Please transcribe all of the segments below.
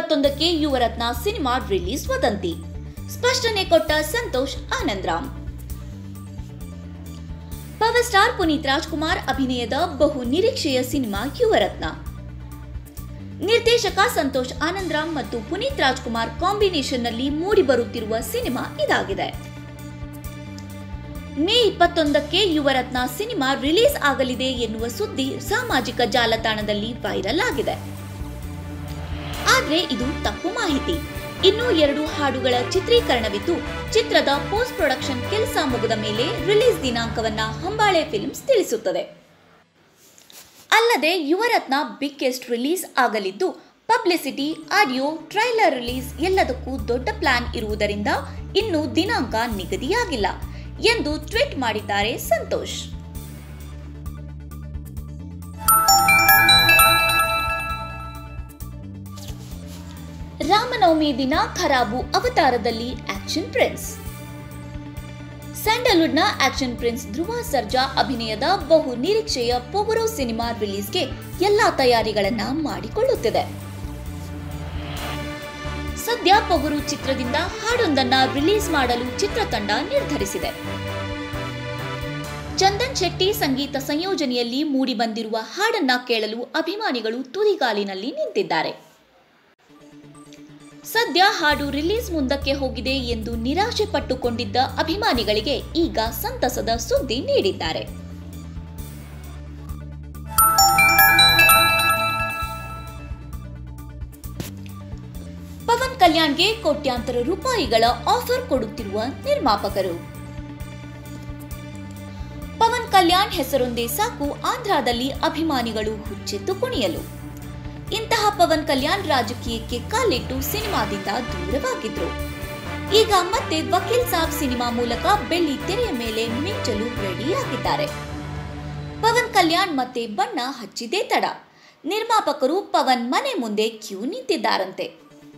ಇಪ್ಪತ್ತೊಂದಕ್ಕೆ Yuvarathnaa cinema release ವದಂತಿ ಸ್ಪಷ್ಟನೆ ಕೊಟ್ಟ ಸಂತೋಷ್ ಆನಂದ್ರಾಮ್ ಪವರ್ ಸ್ಟಾರ್ ಪುನೀತ್ ರಾಜ್ಕುಮಾರ್ ಅಭಿನಯದ ಬಹು ನಿರೀಕ್ಷೆಯ ಸಿನಿಮಾ ಯುವರತ್ನ ನಿರ್ದೇಶಕ ಸಂತೋಷ್ ಆನಂದ್ರಾಮ್ ಮತ್ತು ಪುನೀತ್ ರಾಜ್ಕುಮಾರ್ ಕಾಂಬಿನೇಷನ್ನಲ್ಲಿ ಮೂಡಿಬರುತ್ತಿರುವ ಸಿನಿಮಾ ಇದಾಗಿದೆ ಮೇ ಇಪ್ಪತ್ತೊಂದಕ್ಕೆ ಯುವರತ್ನ ಸಿನಿಮಾ ರಿಲೀಸ್ ಆಗಲಿದೆ ಎನ್ನುವ ಸುದ್ದಿ ಸಾಮಾಜಿಕ ಜಾಲತಾಣದಲ್ಲಿ ವೈರಲ್ ಆಗಿದೆ ಆದ್ರೆ ಇದು ತಪ್ಪು ಮಾಹಿತಿ ಇನ್ನೂ ಎರಡು ಹಾಡುಗಳ ಚಿತ್ರೀಕರಣವಿದ್ದು ಚಿತ್ರದ ಪೋಸ್ಟ್ ಪ್ರೊಡಕ್ಷನ್ ಕೆಲಸ ಮುಗಿದ ಮೇಲೆ ರಿಲೀಸ್ ದಿನಾಂಕವನ್ನ ಹೊಂಬಾಳೆ ಫಿಲ್ಮ್ಸ್ ತಿಳಿಸುತ್ತದೆ ಅಲ್ಲದೆ ಯುವರತ್ನ ಬಿಗ್ಗೆಸ್ಟ್ ರಿಲೀಸ್ ಆಗಲಿದ್ದು ಪಬ್ಲಿಸಿಟಿ ಆಡಿಯೋ ಟ್ರೈಲರ್ ರಿಲೀಸ್ ಎಲ್ಲದಕ್ಕೂ ದೊಡ್ಡ ಪ್ಲಾನ್ ಇರುವುದರಿಂದ ಇನ್ನೂ ದಿನಾಂಕ ನಿಗದಿಯಾಗಿಲ್ಲ ಎಂದು ಟ್ವೀಟ್ ಮಾಡಿದ್ದಾರೆ ಸಂತೋಷ್ ರಾಮನವಮಿ ದಿನ ಖರಾಬು ಅವತಾರದಲ್ಲಿ ಆಕ್ಷನ್ ಪ್ರಿನ್ಸ್ ಸ್ಯಾಂಡಲ್ವುಡ್ನ ಆಕ್ಷನ್ ಪ್ರಿನ್ಸ್ ಧ್ರುವ ಸರ್ಜಾ ಅಭಿನಯದ ಬಹು ನಿರೀಕ್ಷೆಯ ಪೊಗರು ಸಿನಿಮಾ ರಿಲೀಸ್ಗೆ ಎಲ್ಲಾ ತಯಾರಿಗಳನ್ನ ಮಾಡಿಕೊಳ್ಳುತ್ತಿದೆ ಸದ್ಯ ಪೊಗರು ಚಿತ್ರದಿಂದ ಹಾಡೊಂದನ್ನ ರಿಲೀಸ್ ಮಾಡಲು ಚಿತ್ರತಂಡ ನಿರ್ಧರಿಸಿದೆ ಚಂದನ್ ಶೆಟ್ಟಿ ಸಂಗೀತ ಸಂಯೋಜನೆಯಲ್ಲಿ ಮೂಡಿಬಂದಿರುವ ಹಾಡನ್ನ ಕೇಳಲು ಅಭಿಮಾನಿಗಳು ತುದಿಗಾಲಿನಲ್ಲಿ ನಿಂತಿದ್ದಾರೆ ಸದ್ಯ ಹಾಡು ರಿಲೀಸ್ ಮುಂದಕ್ಕೆ ಹೋಗಿದೆ ಎಂದು ನಿರಾಶೆ ಪಟ್ಟುಕೊಂಡಿದ್ದ ಅಭಿಮಾನಿಗಳಿಗೆ ಈಗ ಸಂತಸದ ಸುದ್ದಿ ನೀಡಿದ್ದಾರೆ ಪವನ್ ಕಲ್ಯಾಣ್ಗೆ ಕೋಟ್ಯಾಂತರ ರೂಪಾಯಿಗಳ ಆಫರ್ ಕೊಡುತ್ತಿರುವ ನಿರ್ಮಾಪಕರು ಪವನ್ ಕಲ್ಯಾಣ್ ಹೆಸರೊಂದೇ ಸಾಕು ಆಂಧ್ರದಲ್ಲಿ ಅಭಿಮಾನಿಗಳು ಹುಚ್ಚೆದ್ದು ಕುಣಿಯಲು ಇಂತಹ ಪವನ್ ಕಲ್ಯಾಣ್ ರಾಜಕೀಯಕ್ಕೆ ಕಾಲಿಟ್ಟು ಸಿನಿಮಾದಿಂದ ದೂರವಾಗಿದ್ರು ಈಗ ಮತ್ತೆ ವಕೀಲ್ ಸಾಬ್ ಸಿನಿಮಾ ಮೂಲಕ ಬೆಳ್ಳಿ ತೆರೆಯ ಮೇಲೆ ಮಿಂಚಲು ರೆಡಿಯಾಗಿದ್ದಾರೆ ಪವನ್ ಕಲ್ಯಾಣ್ ಮತ್ತೆ ಬಣ್ಣ ಹಚ್ಚಿದೇ ತಡ ನಿರ್ಮಾಪಕರು ಪವನ್ ಮನೆ ಮುಂದೆ ಕ್ಯೂ ನಿಂತಿದ್ದಾರಂತೆ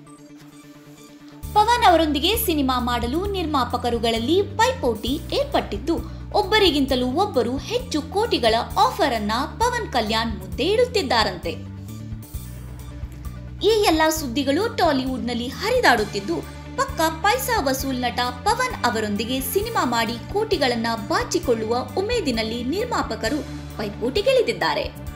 ಪವನ್ ಅವರೊಂದಿಗೆ ಸಿನಿಮಾ ಮಾಡಲು ನಿರ್ಮಾಪಕರುಗಳಲ್ಲಿ ಪೈಪೋಟಿ ಏರ್ಪಟ್ಟಿದ್ದು ಒಬ್ಬರಿಗಿಂತಲೂ ಒಬ್ಬರು ಹೆಚ್ಚು ಕೋಟಿಗಳ ಆಫರ್ ಅನ್ನ ಪವನ್ ಕಲ್ಯಾಣ್ ಮುಂದೆ ಇಡುತ್ತಿದ್ದಾರಂತೆ ಈ ಎಲ್ಲ ಸುದ್ದಿಗಳು ಟಾಲಿವುಡ್ನಲ್ಲಿ ಹರಿದಾಡುತ್ತಿದ್ದು ಪಕ್ಕ ಪೈಸಾ ವಸೂಲ್ ನಟ ಪವನ್ ಅವರೊಂದಿಗೆ ಸಿನಿಮಾ ಮಾಡಿ ಕೋಟಿಗಳನ್ನ ಬಾಚಿಕೊಳ್ಳುವ ಉಮೇದಿನಲ್ಲಿ ನಿರ್ಮಾಪಕರು ಪೈಪೋಟಿಗಿಳಿದಿದ್ದಾರೆ